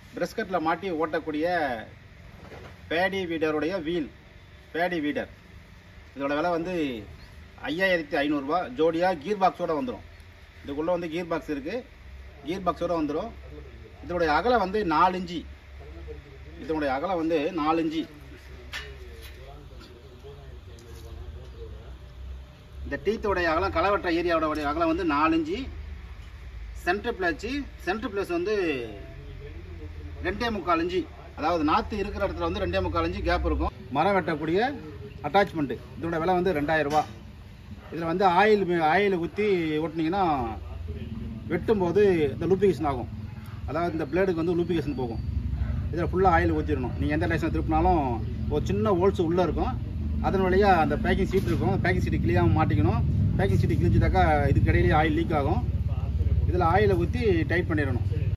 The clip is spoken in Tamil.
பிரஸ்கட்டில் மாட்டி ஓட்டக்கூடிய பேடி வீடருடைய வீல் பேடி வீடர் இதோட விலை வந்து ஐயாயிரத்தி ஐநூறுரூவா ஜோடியாக கீர் பாக்ஸோடு வந்துடும் இதுக்குள்ளே வந்து கீர் பாக்ஸ் இருக்குது கீர் பாக்ஸோடு வந்துடும் இதனுடைய அகலம் வந்து நாலு இஞ்சி இதனுடைய அகலம் வந்து நாலு இஞ்சி இந்த டீத்தோடைய அகலம் களவற்ற ஏரியாவோட அகலம் வந்து நாலு இஞ்சி சென்டர் பிளேச்சு சென்டர் பிளேஸ் வந்து ரெண்டே முக்கால் இஞ்சி அதாவது நாற்று இருக்கிற இடத்துல வந்து ரெண்டே முக்கால் இஞ்சி கேப் இருக்கும் மரம் வெட்டக்கூடிய அட்டாச்மெண்ட்டு இதோட விலை வந்து ரெண்டாயிரம் ரூபாய் இதில் வந்து ஆயில் ஆயில் ஊற்றி ஓட்டினீங்கன்னா வெட்டும்போது இந்த லூப்பிகேஷன் ஆகும் அதாவது இந்த பிளேடுக்கு வந்து லூப்பிகேஷன் போகும் இதில் ஃபுல்லாக ஆயில் ஊற்றிடணும் நீங்கள் எந்த டைரக்ஷன் திருப்பினாலும் ஒரு சின்ன ஹோல்ஸ் உள்ளே இருக்கும் அதன் வழியாக அந்த பேக்கிங் சீட் இருக்கும் பேக்கிங் சீட்டு கிளியாமல் மாட்டிக்கணும் பேக்கிங் சீட்டு கிழிச்சிட்டாக்கா இதுக்கு இடையிலேயே ஆயில் லீக் ஆகும் இதில் ஆயிலை ஊற்றி டைட் பண்ணிடணும்